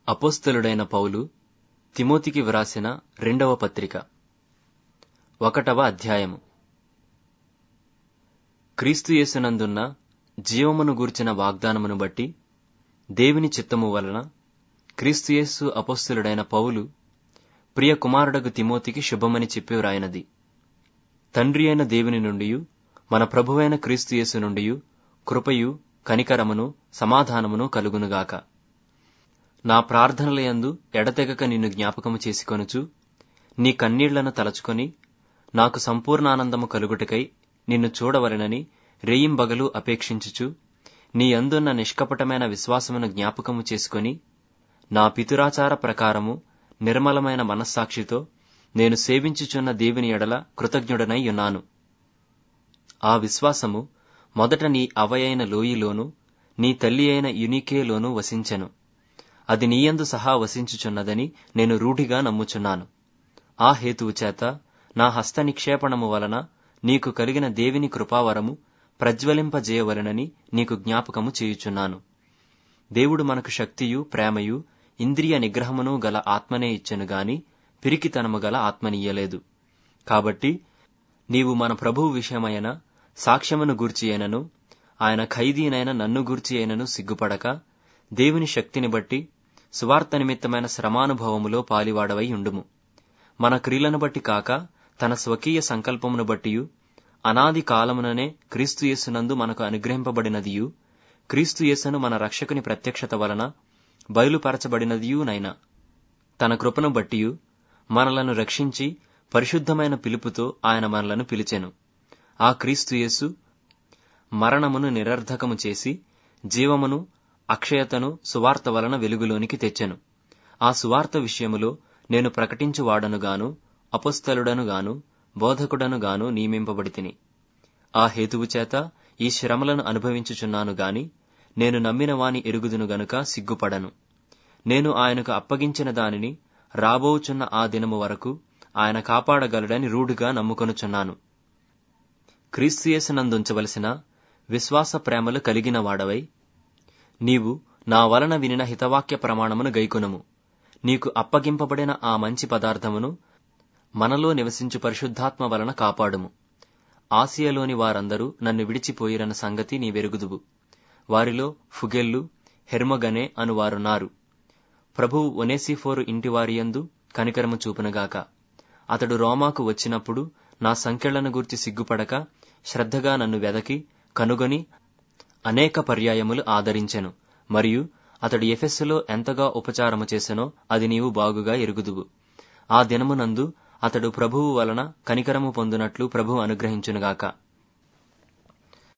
అపోస్తలుడైన పౌలు తిమోతికి వ్రాసిన రెండవ పత్రిక ఒకటవ అధ్యాయము క్రీస్తు యేసునందున్న జీవమును గూర్చిన వాగ్దానమును బట్టి దేవుని చిత్తము వలన క్రీస్తు యేసు అపోస్తలుడైన పౌలు ప్రియ కుమారుడగు తిమోతికి శుభమని చెప్పి వ్రాయినది తండ్రి అయిన దేవుని నుండియు మన ప్రభువైన క్రీస్తు యేసు నుండియు కృపయు కనికరమును సమాధానమును కలుగునుగాక నా ప్రార్థనలయందు ఎడతెగక నిన్ను జ్ఞాపకము చేసుకొనుచు నీ కన్నీళ్లను తలచుకొని నాకు సంపూర్ణానందము కలుగుటకై నిన్ను చూడవలెనని రేయింబగలు అపేక్షించుచు నీ అందున్న నిష్కపటమైన విశ్వాసమును జ్ఞాపకము చేసుకొని నా పితురాచార ప్రకారము నిర్మలమైన మనస్సాక్షితో నేను సేవించుచున్న దేవుని ఎడల కృతజ్ఞుడనై ఉన్నాను ఆ విశ్వాసము మొదట నీ అవయైన లోయిలోను నీ తల్లి అయిన యునికేలోను వసించెను అది నీయందు సహా వసించుచున్నదని నేను రూఢిగా నమ్ముచున్నాను ఆ హేతువు చేత నా హస్త నిక్షేపణము వలన నీకు కలిగిన దేవిని కృపావరము ప్రజ్వలింపజేయవలెనని నీకు జ్ఞాపకము చేయుచున్నాను దేవుడు మనకు శక్తియు ప్రేమయు ఇంద్రియ నిగ్రహమును గల ఆత్మనే ఇచ్చెను గాని పిరికితనము గల ఆత్మనియ్యలేదు కాబట్టి నీవు మన ప్రభువు విషయమైన సాక్ష్యమును గూర్చి అయినను ఆయన ఖైదీనైన నన్ను గూర్చి అయినను సిగ్గుపడక దేవుని శక్తిని బట్టి సువార్త నిమిత్తమైన శ్రమానుభవములో పాలివాడవై ఉండుము మన క్రియలను బట్టి కాక తన స్వకీయ సంకల్పమును బట్టియు అనాది కాలముననే క్రీస్తు యేసునందు మనకు అనుగ్రహింపబడినదియు క్రీస్తు యేసును మన రక్షకుని ప్రత్యక్షత వలన బయలుపరచబడినదియునైనా తన కృపను బట్టియు మనలను రక్షించి పరిశుద్ధమైన పిలుపుతో ఆయన మనలను పిలిచెను ఆ క్రీస్తు యేసు మరణమును నిరర్ధకము చేసి జీవమును అక్షయతను సువార్త వలన వెలుగులోనికి తెచ్చెను ఆ సువార్త విషయములో నేను ప్రకటించువాడనుగాను అపుస్తలుడనుగాను బోధకుడనుగాను నియమింపబడితిని ఆ హేతువు చేత ఈ శ్రమలను అనుభవించుచున్నాను గాని నేను నమ్మిన వాని ఎరుగుదును గనుక సిగ్గుపడను నేను ఆయనకు అప్పగించిన దానిని రాబోచున్న ఆ దినము వరకు ఆయన కాపాడగలడని రూఢుగా నమ్ముకొనుచున్నాను క్రీస్తుయేసునందుంచవలసిన విశ్వాస ప్రేమలు కలిగిన వాడవై నీవు నా వలన వినిన హితవాక్య ప్రమాణమును గైకొనుము నీకు అప్పగింపబడిన ఆ మంచి పదార్థమును మనలో నివసించు పరిశుద్ధాత్మ వలన కాపాడుము ఆసియలోని వారందరూ నన్ను విడిచిపోయిరన్న సంగతి నీ వెరుగుదువు వారిలో ఫుగెల్లు హెర్మగనే అనువారున్నారు ప్రభువు ఒనేసిఫోరు ఇంటివారియందు కనికరము చూపునుగాక అతడు రోమాకు వచ్చినప్పుడు నా సంఖ్యలను గూర్చి సిగ్గుపడక శ్రద్ధగా నన్ను వెదకి కనుగొని అనేక పర్యాయములు ఆదరించెను మరియు అతడు ఎఫెస్సులో ఎంతగా ఉపచారము చేసెనో అది నీవు బాగుగా ఎరుగుదువు ఆ దినమునందు అతడు ప్రభువు వలన కనికరము పొందునట్లు ప్రభువు అనుగ్రహించునుగాక